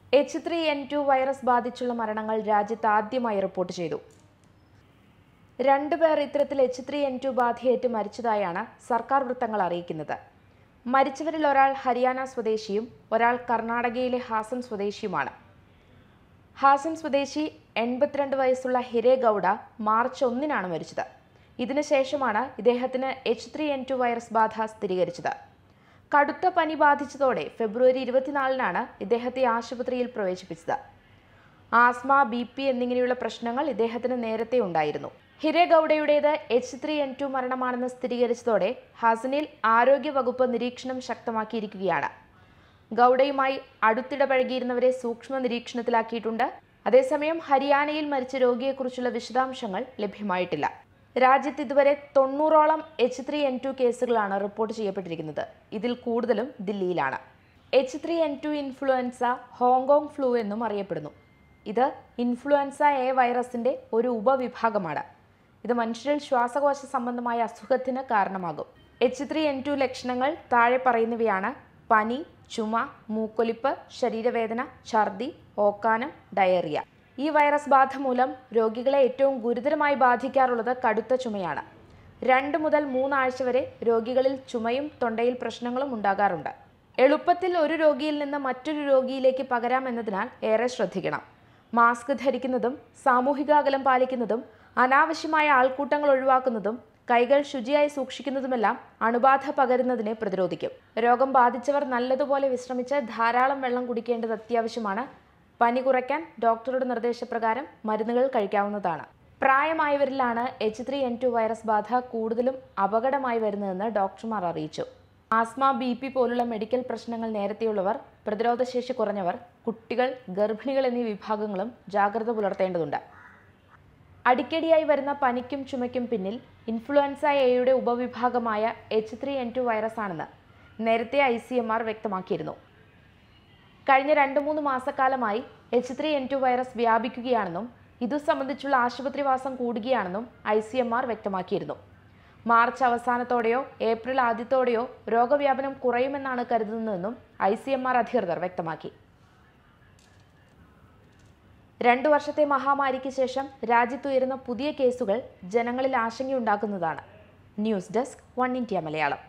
H three N two virus ബാധിച്ചുള്ള മരണങ്ങൾ രാജ്യത്ത് ആദ്യമായി റിപ്പോർട്ട് ചെയ്തു രണ്ടുപേർ ഇത്തരത്തിൽ എച്ച് ത്രീ എൻ ടു ബാധയേറ്റ് മരിച്ചതായാണ് സർക്കാർ വൃത്തങ്ങൾ അറിയിക്കുന്നത് മരിച്ചവരിൽ ഒരാൾ ഹരിയാന സ്വദേശിയും ഒരാൾ കർണാടകയിലെ ഹാസൻ സ്വദേശിയുമാണ് ഹാസൻ സ്വദേശി എൺപത്തിരണ്ട് വയസ്സുള്ള ഹിരേ ഗൌഡ മാർച്ച് ഒന്നിനാണ് മരിച്ചത് ഇതിനുശേഷമാണ് ഇദ്ദേഹത്തിന് H three N two virus ബാധ സ്ഥിരീകരിച്ചത് കടുത്ത പനി ബാധിച്ചതോടെ ഫെബ്രുവരി ഇരുപത്തിനാലിനാണ് ഇദ്ദേഹത്തെ ആശുപത്രിയിൽ പ്രവേശിപ്പിച്ചത് ആസ്മ ബി പി എന്നിങ്ങനെയുള്ള പ്രശ്നങ്ങൾ ഇദ്ദേഹത്തിന് നേരത്തെ ഉണ്ടായിരുന്നു ഹിരേ ഗൌഡയുടേത് എച്ച് ത്രീ എൻ ടു മരണമാണെന്ന് സ്ഥിരീകരിച്ചതോടെ ഹാസനിൽ ആരോഗ്യവകുപ്പ് നിരീക്ഷണം ശക്തമാക്കിയിരിക്കുകയാണ് ഗൌഡയുമായി അടുത്തിടപഴകിയിരുന്നവരെ സൂക്ഷ്മ നിരീക്ഷണത്തിലാക്കിയിട്ടുണ്ട് അതേസമയം ഹരിയാനയിൽ മരിച്ച രോഗിയെക്കുറിച്ചുള്ള വിശദാംശങ്ങൾ ലഭ്യമായിട്ടില്ല രാജ്യത്ത് ഇതുവരെ തൊണ്ണൂറോളം എച്ച് ത്രീ എൻ ടു കേസുകളാണ് റിപ്പോർട്ട് ചെയ്യപ്പെട്ടിരിക്കുന്നത് ഇതിൽ കൂടുതലും ദില്ലിയിലാണ് H three N two influenza Hong Kong flu എന്നും അറിയപ്പെടുന്നു ഇത് ഇൻഫ്ലുവൻസ എ വൈറസിന്റെ ഒരു ഉപവിഭാഗമാണ് ഇത് മനുഷ്യരിൽ ശ്വാസകോശ സംബന്ധമായ അസുഖത്തിന് കാരണമാകും എച്ച് ത്രീ എൻ ടു ലക്ഷണങ്ങൾ താഴെ പറയുന്നവയാണ് പനി ചുമ മൂക്കൊലിപ്പ് ശരീരവേദന ഛർദി ഓക്കാനം ഡയറിയ ഈ വൈറസ് ബാധ മൂലം രോഗികളെ ഏറ്റവും ഗുരുതരമായി ബാധിക്കാറുള്ളത് കടുത്ത ചുമയാണ് രണ്ട് മുതൽ മൂന്നാഴ്ച വരെ രോഗികളിൽ ചുമയും തൊണ്ടയിൽ പ്രശ്നങ്ങളും ഉണ്ടാകാറുണ്ട് എളുപ്പത്തിൽ ഒരു രോഗിയിൽ നിന്ന് മറ്റൊരു രോഗിയിലേക്ക് പകരാമെന്നതിനാൽ ഏറെ ശ്രദ്ധിക്കണം മാസ്ക് ധരിക്കുന്നതും സാമൂഹിക അകലം പാലിക്കുന്നതും അനാവശ്യമായ ആൾക്കൂട്ടങ്ങൾ ഒഴിവാക്കുന്നതും കൈകൾ ശുചിയായി സൂക്ഷിക്കുന്നതുമെല്ലാം അണുബാധ പകരുന്നതിനെ പ്രതിരോധിക്കും രോഗം ബാധിച്ചവർ നല്ലതുപോലെ വിശ്രമിച്ച് ധാരാളം വെള്ളം കുടിക്കേണ്ടത് അത്യാവശ്യമാണ് പനി കുറയ്ക്കാൻ ഡോക്ടറുടെ നിർദ്ദേശപ്രകാരം മരുന്നുകൾ കഴിക്കാവുന്നതാണ് പ്രായമായവരിലാണ് H three N two virus ബാധ കൂടുതലും അപകടമായി വരുന്നതെന്ന് ഡോക്ടർമാർ അറിയിച്ചു ആസ്മ ബി പി പോലുള്ള മെഡിക്കൽ പ്രശ്നങ്ങൾ നേരത്തെയുള്ളവർ പ്രതിരോധശേഷി കുറഞ്ഞവർ കുട്ടികൾ ഗർഭിണികൾ എന്നീ വിഭാഗങ്ങളും ജാഗ്രത പുലർത്തേണ്ടതുണ്ട് അടിക്കടിയായി വരുന്ന പനിക്കും ചുമയ്ക്കും പിന്നിൽ ഇൻഫ്ലുവൻസ എയുടെ ഉപവിഭാഗമായ H three N two virus ആണെന്ന് നേരത്തെ ഐ സി എം ആർ വ്യക്തമാക്കിയിരുന്നു കഴിഞ്ഞ രണ്ട് മൂന്ന് മാസക്കാലമായി H three N two virus വ്യാപിക്കുകയാണെന്നും ഇതു സംബന്ധിച്ചുള്ള ആശുപത്രിവാസം കൂടുകയാണെന്നും ഐ സി എം ആർ വ്യക്തമാക്കിയിരുന്നു മാർച്ച് അവസാനത്തോടെയോ ഏപ്രിൽ ആദ്യത്തോടെയോ രോഗവ്യാപനം കുറയുമെന്നാണ് കരുതുന്നതെന്നും ഐ സി എം ആർ അധികൃതർ വ്യക്തമാക്കി രണ്ടു വർഷത്തെ മഹാമാരിക്ക് ശേഷം രാജ്യത്തുയരുന്ന പുതിയ കേസുകൾ ജനങ്ങളിൽ ആശങ്കയുണ്ടാക്കുന്നതാണ് news desk one India Malayalam